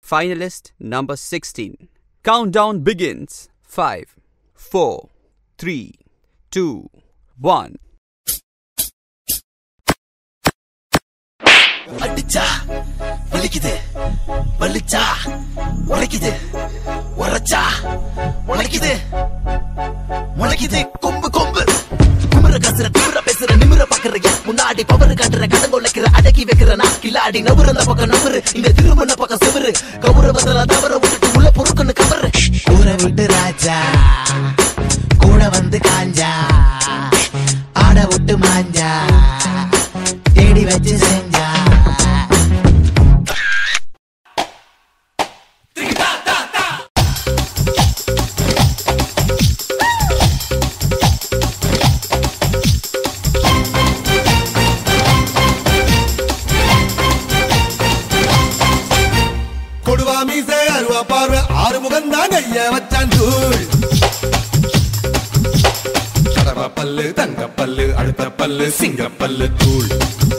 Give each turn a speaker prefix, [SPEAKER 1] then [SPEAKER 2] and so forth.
[SPEAKER 1] Finalist number 16. Countdown begins. 5, 4, 3, 2, 1.
[SPEAKER 2] அடிச்சா வலிக்குது வலிச்சா உரைக்குது உரைச்சா முளைக்குது முளைக்குது கொம்பு கொம்பு குமுற கசுற திமுற பேசுற நிமிர பாக்குற என் முன்னாடி பவரு காட்டுற கடன் கொள்ளைக்கிற அடக்கி வைக்கிற நான் கில்லாடி நவரு அந்த பக்கம் நவரு இங்க திருமண பக்கம் செவரு கௌரவத்துல தவற விட்டுட்டு உள்ள பொறுக்குன்னு கவரு ஊரை விட்டு ராஜா கூட வந்து காஞ்சா ஆட விட்டு மாஞ்சா தேடி வச்சு செஞ்சா
[SPEAKER 3] கொடுவா மீசை அருவா பார்வை ஆறு முகம் தான் கைய வச்சான் தூள் கடவ பல்லு தங்க பல்லு அடுத்த பல்லு சிங்க பல்லு தூள்